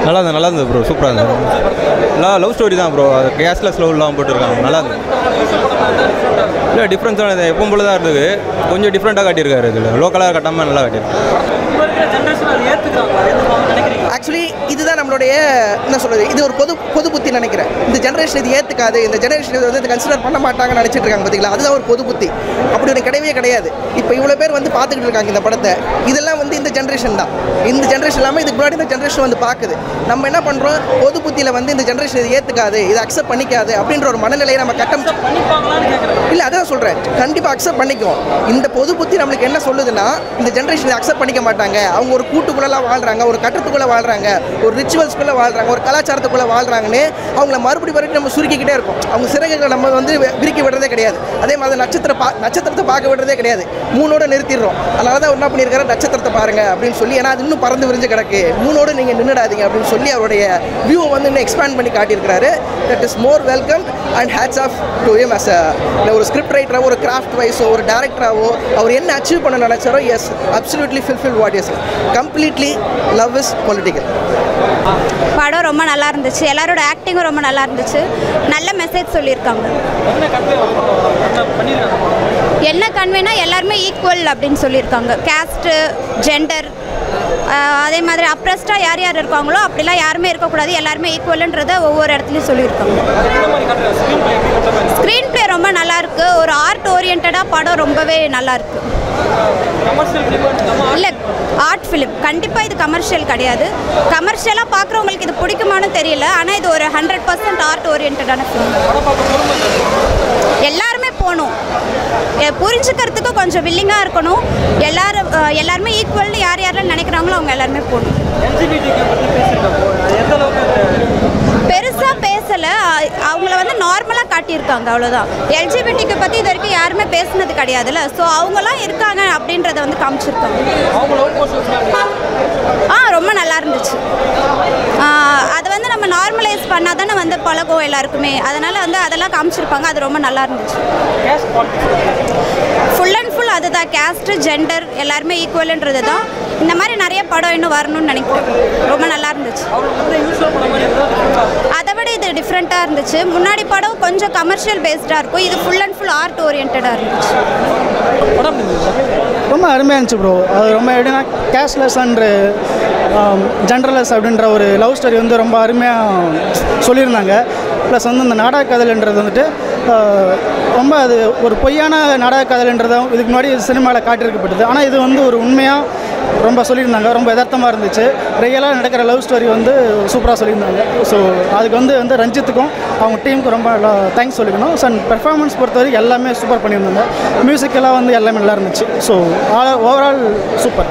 நல்லா இருந்தது நல்லா இருந்தது ப்ரோ சூப்பராக இருந்தது எல்லாம் லவ் ஸ்டோரி தான் ப்ரோ கேஸ்லெஸ் லவ்லாம் போட்டிருக்காங்க நல்லா இருந்தது இல்லை டிஃப்ரென்ஸான இது எப்பவும் போல தான் இருந்தது கொஞ்சம் டிஃப்ரெண்ட்டாக காட்டியிருக்காரு இதில் லோக்கலாக கட்டாமல் நல்லா காட்டியிருக்காரு ஆக்சுவலி இதுதான் நம்மளுடைய என்ன சொல்றது இது ஒரு பொது பொது புத்தி நினைக்கிறேன் இந்த ஜெனரேஷன் இது ஏற்றுக்காது இந்த ஜெனரேஷன் இது வந்து கன்சிடர் பண்ண மாட்டாங்கன்னு நினச்சிட்டு இருக்காங்க பார்த்தீங்களா அதுதான் ஒரு பொது புத்தி அப்படி ஒரு கிடையவே கிடையாது இப்போ இவ்வளோ பேர் வந்து பார்த்துக்கிட்டு இருக்காங்க இந்த படத்தை இதெல்லாம் வந்து இந்த ஜென்ரேஷன் தான் இந்த ஜென்ரேஷன் இல்லாமல் இதுக்கு முன்னாடி இந்த ஜென்ரேஷன் வந்து பார்க்குது நம்ம என்ன பண்ணுறோம் பொது புத்தியில் வந்து இந்த ஜென்ரேஷன் இது ஏற்றுக்காது இதை அக்செப்ட் பண்ணிக்காது அப்படின்ற ஒரு மனநிலையை நம்ம கட்டம் இல்லை அதான் சொல்கிறேன் கண்டிப்பாக அக்செப்ட் பண்ணிக்கும் இந்த பொது புத்தி நம்மளுக்கு என்ன சொல்லுதுன்னா இந்த ஜென்ரேஷன் அக்செப்ட் பண்ணிக்க மாட்டாங்க அவங்க ஒரு கூட்டுக்குள்ளலாம் வாழ்கிறாங்க ஒரு கட்டத்துக்குள்ளே வாழ்கிறாங்க ஒரு ரிச்சுவல்ஸ்குள்ளே வாழ்கிறாங்க ஒரு கலாச்சாரத்துக்குள்ளே வாழ்கிறாங்கன்னு அவங்கள மறுபடி மறுபடியும் நம்ம சுருக்கிக்கிட்டே இருக்கோம் அவங்க சிறகுகளை நம்ம வந்து விரிக்கி விடுறதே கிடையாது அதே மாதிரி நட்சத்திர பா நட்சத்திரத்தை பார்க்க விடுறதே கிடையாது மூணோட நிறுத்திடுறோம் அதனால தான் என்ன பண்ணியிருக்காரு நட்சத்திரத்தை பாருங்க அப்படின்னு சொல்லி ஏன்னா அது இன்னும் பறந்து விரிஞ்சு கிடக்கு மூணோடு நீங்கள் நின்றுடாதீங்க அப்படின்னு சொல்லி அவருடைய வியூவை வந்து இன்னும் எக்ஸ்பேண்ட் பண்ணி காட்டியிருக்காரு that is more welcome and hats off to him as a ஒரு ஸ்கிரிப்ட் ரைட்டராகவோ ஒரு கிராஃப்ட் வைஸோ ஒரு டேரக்டராகவோ அவர் என்ன அச்சீவ் பண்ண நினைச்சாரோ yes absolutely fulfil what is completely love is political படம் ரொம்ப நல்லா இருந்துச்சு எல்லாரோட ஆக்டிங்கும் ரொம்ப நல்லா இருந்துச்சு நல்ல மெசேஜ் சொல்லியிருக்காங்க என்ன கன்வேனா எல்லாருமே ஈக்குவல் அப்படின்னு சொல்லியிருக்காங்க கேஸ்ட்டு ஜெண்டர் அதே மாதிரி அப்ரஸ்டாக யார் யார் இருக்காங்களோ அப்படிலாம் யாருமே இருக்கக்கூடாது எல்லாருமே ஈக்குவலுன்றதை ஒவ்வொரு இடத்துலையும் சொல்லியிருக்காங்க ஸ்க்ரீன் ப்ளே ரொம்ப நல்லா இருக்கு ஒரு ஆர்ட் ஓரியன்டாக படம் ரொம்பவே நல்லா இருக்கு இல்லை ஆர்ட் ஃபிலிம் கண்டிப்பாக இது கமர்ஷியல் கிடையாது கமர்ஷியலாக பார்க்குறவங்களுக்கு இது பிடிக்குமான்னு தெரியல ஆனால் இது ஒரு ஹண்ட்ரட் பர்சன்ட் ஆர்ட் ஓரியன்டான ஃபிலிம் எல்லாருமே போகணும் எ- புரிஞ்சுக்கிறதுக்கு கொஞ்சம் வில்லிங்காக இருக்கணும் எல்லாரும் அஹ், எல்லாருமே ஈக்குவல்னு யார் யாரெல்லாம் நினைக்கிறாங்களோ அவங்க எல்லாருமே போகணும் பெருசாக பேசலை அவங்கள வந்து நார்மலாக காட்டியிருக்காங்க அவ்வளோதான் எல்ஜிபிடிக்கு பற்றி இது வரைக்கும் யாருமே பேசுனது கிடையாதுல்ல ஸோ அவங்களாம் இருக்காங்க அப்படின்றத வந்து காமிச்சிருக்காங்க ஆ ரொம்ப நல்லா இருந்துச்சு ஆ, அது வந்து நம்ம நார்மலைஸ் பண்ணால் தானே வந்து பழகும் எல்லாருக்குமே அதனால் வந்து அதெல்லாம் காமிச்சிருப்பாங்க அது ரொம்ப நல்லா இருந்துச்சு ஃபுல் அண்ட் ஃபுல் அதுதான் கேஸ்ட்டு ஜெண்டர் எல்லாருமே ஈக்குவலுன்றது தான் இந்த மாதிரி நிறைய படம் இன்னும் வரணும்னு நினைக்கிறேன் ரொம்ப நல்லா இருந்துச்சு அதை விட இது டிஃப்ரெண்ட்டாக இருந்துச்சு முன்னாடி படம் கொஞ்சம் கமர்ஷியல் பேஸ்டாக இருக்கும் இது ஃபுல் அண்ட் ஃபுல் ஆர்ட் ஓரியன்டாக இருந்துச்சு ரொம்ப அருமையாக இருந்துச்சு ப்ரோ அது ரொம்ப எப்படின்னா கேஷ்லெஸ் அண்ட் ஜென்ரலஸ் அப்படின்ற ஒரு லவ் ஸ்டோரி வந்து ரொம்ப அருமையாக சொல்லியிருந்தாங்க ப்ளஸ் வந்து இந்த நாடக கதல்ன்றது வந்துட்டு ஆஹ், ரொம்ப அது ஒரு பொய்யான நாடக கதல்ன்றதும் இதுக்கு முன்னாடி சினிமாவில் காட்டியிருக்கப்பட்டது ஆனால் இது வந்து ஒரு உண்மையாக ரொம்ப சொல்லியிருந்தாங்க ரொம்ப யதார்த்தமாக இருந்துச்சு ரியலாக நடக்கிற லவ் ஸ்டோரி வந்து சூப்பராக சொல்லியிருந்தாங்க ஸோ அதுக்கு வந்து வந்து ரஞ்சித்துக்கும் அவங்க டீமுக்கும் ரொம்ப தேங்க்ஸ் சொல்லிக்கணும் ஸோ பெர்ஃபார்மன்ஸ் பொறுத்த வரைக்கும் எல்லாமே சூப்பர் பண்ணியிருந்தாங்க மியூசிக் எல்லாம் வந்து எல்லாமே நல்லா இருந்துச்சு ஸோ ஓவரால் சூப்பர்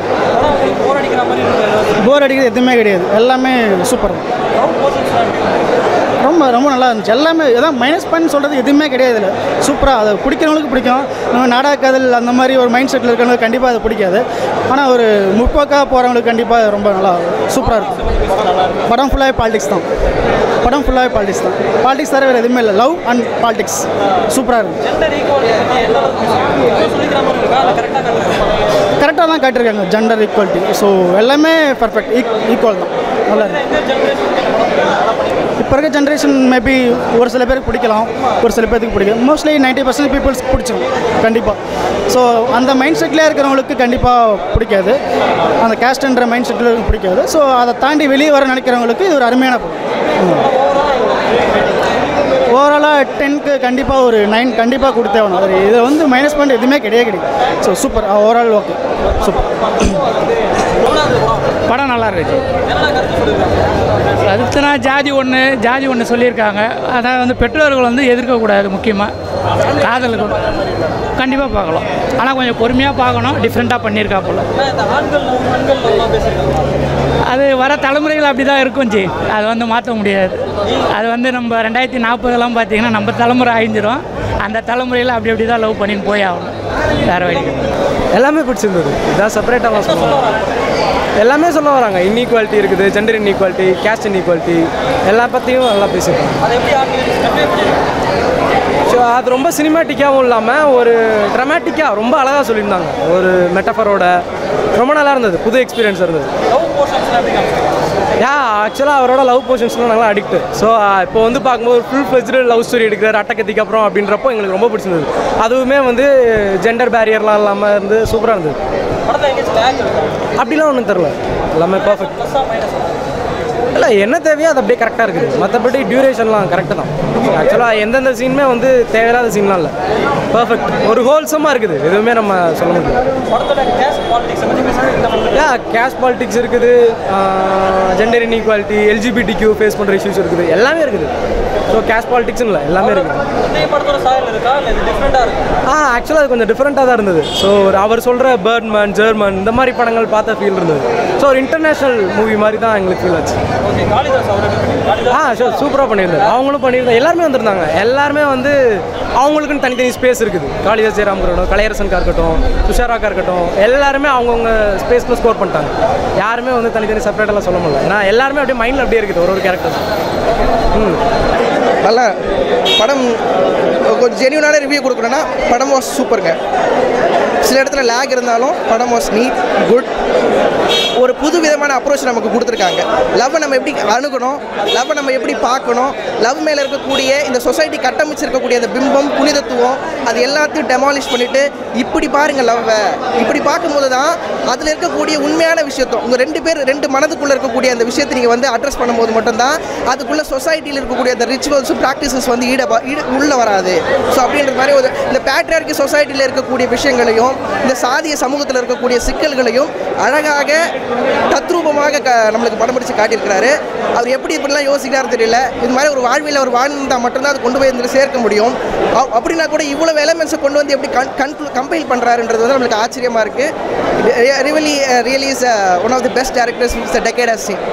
போர் அடிக்கிறது எதுவுமே கிடையாது எல்லாமே சூப்பர் ரொம்ப ரொம்ப நல்லா இருந்துச்சு எல்லாமே எதாவது மைனஸ் பாயிண்ட் சொல்கிறது எதுவுமே கிடையாது இதில் சூப்பராக அதை பிடிக்கிறவங்களுக்கு பிடிக்கும் நம்ம நாடக காதல் அந்த மாதிரி ஒரு மைண்ட் செட்டில் இருக்கிறவங்களுக்கு கண்டிப்பாக அது பிடிக்காது ஆனால் ஒரு முற்போக்காக போகிறவங்களுக்கு கண்டிப்பாக ரொம்ப நல்லா சூப்பராக இருக்கும் படம் ஃபுல்லாகவே பாலிடிக்ஸ் தான் படம் ஃபுல்லாகவே பாலிடிக்ஸ் தான் பாலிடிக்ஸ் தவிர வேறு எதுவுமே இல்லை லவ் அண்ட் பாலிடிக்ஸ் சூப்பராக இருக்கும் கரெக்டாக தான் காட்டியிருக்காங்க ஜெண்டர் ஈக்குவாலிட்டி ஸோ எல்லாமே பர்ஃபெக்ட் ஈக்குவல் தான் நல்லா இருக்கு இப்போ இருக்க ஜென்ரேஷன் மேபி ஒரு சில பேருக்கு பிடிக்கலாம் ஒரு சில பேருக்கு பிடிக்கும் மோஸ்ட்லி நைன்ட்டி பர்சன்ட் பீப்புள்ஸ்க்கு பிடிச்சிரும் கண்டிப்பாக ஸோ அந்த மைண்ட் செட்லேயே இருக்கிறவங்களுக்கு கண்டிப்பாக பிடிக்காது அந்த கேஸ்ட்ன்ற மைண்ட் செட்டில் பிடிக்காது ஸோ அதை தாண்டி வெளியே வர நினைக்கிறவங்களுக்கு இது ஒரு அருமையான படம் ஓவராலாக டென்க்கு கண்டிப்பாக ஒரு நைன் கண்டிப்பாக கொடுத்தே ஆகணும் அது இதை வந்து மைனஸ் பாயிண்ட் எதுவுமே கிடையாது கிடையாது so super overall okay super படம் நல்லா இருந்துச்சு அதுக்குனா ஜாதி ஒன்று ஜாதி ஒன்று சொல்லியிருக்காங்க அதான் வந்து பெற்றோர்கள் வந்து எதிர்க்கக்கூடாது முக்கியமாக காதலுக்கு கண்டிப்பாக பார்க்கலாம் ஆனால் கொஞ்சம் பொறுமையாக பார்க்கணும் டிஃப்ரெண்ட்டாக பண்ணியிருக்கா போல அது வர தலைமுறைகள் அப்படி தான் இருக்கும் ஜி அது வந்து மாற்ற முடியாது அது வந்து நம்ம ரெண்டாயிரத்தி நாற்பதுலாம் பார்த்தீங்கன்னா நம்ம தலைமுறை அழிஞ்சிரும் அந்த தலைமுறையில் அப்படி அப்படி தான் லவ் பண்ணின்னு போய் ஆகணும் வேறு வழி கிடையாது. எல்லாமே பிடிச்சிருந்தது இதான் செப்பரேட்டாக சொல்லுவாங்க எல்லாமே சொல்ல வராங்க இன்இக்வாலிட்டி இருக்குது ஜெண்டர் இன்இக்வாலிட்டி கேஸ்ட் இன்இக்வாலிட்டி எல்லா பற்றியும் நல்லா பேசியிருக்காங்க ஸோ அது ரொம்ப சினிமாட்டிக்காகவும் இல்லாமல் ஒரு ட்ரமாட்டிக்காக ரொம்ப அழகாக சொல்லியிருந்தாங்க ஒரு மெட்டஃபரோட ரொம்ப நல்லா இருந்தது புது எக்ஸ்பீரியன்ஸ் இருந்தது யா ஆக்சுவலாக அவரோட லவ் போர்ஷன்ஸ்லாம் நாங்கள் அடிக்ட் ஸோ இப்போ வந்து பார்க்கும்போது ஃபுல் ஃப்ளெஜ்டு லவ் ஸ்டோரி எடுக்கிறார் அட்டக்கத்திக்கு அப்புறம் அப்படின்றப்போ எங்களுக்கு ரொம்ப பிடிச்சிருந்தது அதுவுமே வந்து ஜெண்டர் பேரியர்லாம் இல்லாமல் இருந்து சூப்பராக இருந்தது அப்படிலாம் ஒன்றும் தெரில எல்லாமே பர்ஃபெக்ட் இல்லை என்ன தேவையோ அது அப்படியே கரெக்டாக இருக்குது மற்றபடி டியூரேஷன்லாம் கரெக்டாக தான் ஆக்சுவலாக எந்தெந்த சீனுமே வந்து தேவையில்லாத சீன்லாம் இல்லை பர்ஃபெக்ட் ஒரு ஹோல்சமாக இருக்குது எதுவுமே நம்ம சொல்ல முடியாது யா கேஷ் பாலிடிக்ஸ் இருக்குது gender inequality LGBT Q face பண்ணுற இஷ்யூஸ் இருக்குது எல்லாமே இருக்குது ஸோ கேஷ் பாலிடிக்ஸ்னு இல்லை எல்லாமே இருக்குது ஆ ஆக்சுவலாக அது கொஞ்சம் டிஃப்ரெண்ட்டாக தான் இருந்தது ஸோ அவர் சொல்கிற பேர்ட்மேன் ஜெர்மன் இந்த மாதிரி படங்கள் பார்த்த ஃபீல் இருந்தது ஸோ ஒரு இன்டர்நேஷ்னல் மூவி மாதிரி தான் எங்களுக்கு ஃபீல் ஆச்சு ஆ ஷோர் சூப்பராக பண்ணியிருந்தாரு அவங்களும் பண்ணியிருந்தாங்க எல்லாருமே வந்திருந்தாங்க எல்லாருமே வந்து அவங்களுக்குன்னு தனித்தனி ஸ்பேஸ் இருக்குது காளிதாஸ் ஜெயராம் இருக்கட்டும் கலையரசன்கா இருக்கட்டும் துஷாராக்கா இருக்கட்டும் எல்லாருமே அவங்கவுங்க ஸ்பேஸில் ஸ்கோர் பண்ணிட்டாங்க யாருமே வந்து தனித்தனி செப்பரேட்டெல்லாம் சொல்ல முடியல ஏன்னா எல்லாருமே அப்படியே மைண்டில் அப்படியே இருக்குது ஒரு ஒரு கேரக்டர்ஸ் ம் நல்லா படம் கொஞ்சம் ஜென்யூனான ரிவ்யூ கொடுக்கணும்னா படம் வாஸ் சூப்பருங்க சில இடத்துல லேக் இருந்தாலும் படம் வாஸ் நீட் குட் ஒரு புது விதமான அப்ரோச் நமக்கு கொடுத்துருக்காங்க லவ்வை நம்ம எப்படி அணுகணும் லவ்வை நம்ம எப்படி பார்க்கணும் லவ் மேலே இருக்கக்கூடிய இந்த சொசைட்டி கட்டமைச்சிருக்கக்கூடிய அந்த பிம்பம் புனிதத்துவம் அது எல்லாத்தையும் டெமாலிஷ் பண்ணிட்டு இப்படி பாருங்க லவ்வை இப்படி பார்க்கும்போது தான் அதில் இருக்கக்கூடிய உண்மையான விஷயத்தம் உங்கள் ரெண்டு பேர் ரெண்டு மனதுக்குள்ளே இருக்கக்கூடிய அந்த விஷயத்தை நீங்கள் வந்து அட்ரஸ் பண்ணும்போது மட்டும்தான் அதுக்குள்ளே சொசைட்டியில் இருக்கக்கூடிய அந்த ரிச்சுவல்ஸும் ப்ராக்டிசஸ் வந்து ஈட ஈடு உள்ளே வராது ஸோ அப்படின்ற மாதிரி ஒரு இந்த பேட்ரியார்கி சொசைட்டியில் இருக்கக்கூடிய விஷயங்களையும் இந்த சாதிய சமூகத்தில் இருக்கக்கூடிய சிக்கல்களையும் அழகாக தத்ரூபமாக க நம்மளுக்கு படம் பிடிச்சு காட்டியிருக்கிறாரு அவர் எப்படி இப்படிலாம் யோசிக்கிறாரு தெரியல இது மாதிரி ஒரு வாழ்வியல் அவர் வாழ்ந்தால் மட்டும்தான் அது கொண்டு போய் இதில் சேர்க்க முடியும் அ- அப்படின்னா கூட இவ்வளோ எலமெண்ட்ஸை கொண்டு வந்து எப்படி கன் கன்க்ளூ கம்பைல் பண்ணுறாருன்றது வந்து நம்மளுக்கு ஆச்சரியமாக இருக்குது really really is one of the best directors it's decade has seen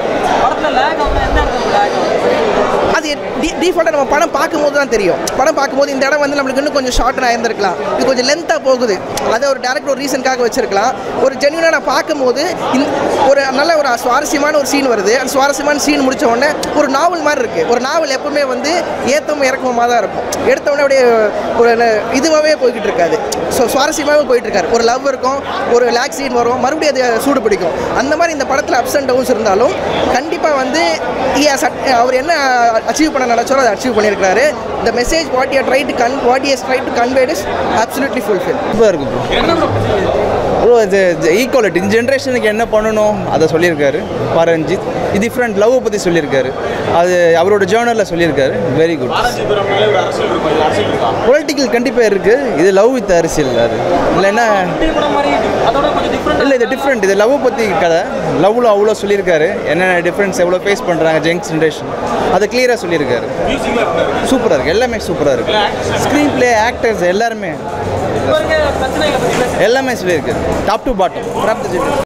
அது டீஃபால்ட்டாக நம்ம படம் பார்க்கும்போது தான் தெரியும் படம் பார்க்கும்போது இந்த இடம் வந்து நம்மளுக்கு இன்னும் கொஞ்சம் ஷார்ட் ஆயிருந்திருக்கலாம் இது கொஞ்சம் லென்த்தாக போகுது அதை ஒரு டேரக்டர் ஒரு ரீசனுக்காக வச்சிருக்கலாம் ஒரு ஜென்யூனாக நான் பார்க்கும்போது இந்த ஒரு நல்ல ஒரு சுவாரஸ்யமான ஒரு சீன் வருது அந்த சுவாரஸ்யமான சீன் முடிச்ச உடனே ஒரு நாவல் மாதிரி இருக்குது ஒரு நாவல் எப்பவுமே வந்து ஏத்தமும் இறக்கமாக தான் இருக்கும் எடுத்த உடனே அப்படியே ஒரு இதுவாகவே போய்கிட்டு இருக்காது ஸோ சுவாரஸ்யமாகவே போயிட்டு இருக்காரு ஒரு லவ் இருக்கும் ஒரு லேக் சீன் வரும் மறுபடியும் அது சூடு பிடிக்கும் அந்த மாதிரி இந்த படத்தில் அப்ஸ் அண்ட் டவுன்ஸ் இருந்தாலும் கண்டிப்பாக வந்து he has at- அவர் என்ன அச்சீவ் பண்ண நினச்சாரோ அதை அச்சீவ் பண்ணியிருக்காரு the message what you try to கன் what you try to conveyed is absolutely fulfil சூப்பராக இருக்கு ப்ரோ இது ஈக்குவலிட்டி இந்த ஜென்ரேஷனுக்கு என்ன பண்ணணும் அதை சொல்லியிருக்காரு பரஞ்சித் இது டிஃப்ரெண்ட் லவ் பற்றி சொல்லியிருக்காரு அது அவரோட ஜேர்னலில் சொல்லியிருக்காரு வெரி குட் பொலிட்டிக்கல் கண்டிப்பாக இருக்குது இது லவ் வித் அரசியல் அது இல்லைன்னா இல்லை இது டிஃப்ரெண்ட் இது லவ் பற்றி கதை லவ்வில் அவ்வளோ சொல்லியிருக்காரு என்னென்ன டிஃப்ரென்ஸ் எவ்வளோ ஃபேஸ் பண்ணுறாங்க ஜெங்ஸ் ஜென்ரேஷன் அதை கிளியராக சொல்லியிருக்காரு சூப்பராக இருக்குது எல்லாமே சூப்பராக இருக்குது ஸ்க்ரீன் ப்ளே ஆக்டர்ஸ் எல்லாருமே எல்லாமே சொல்லியிருக்கு டாப் டு பாட்டம்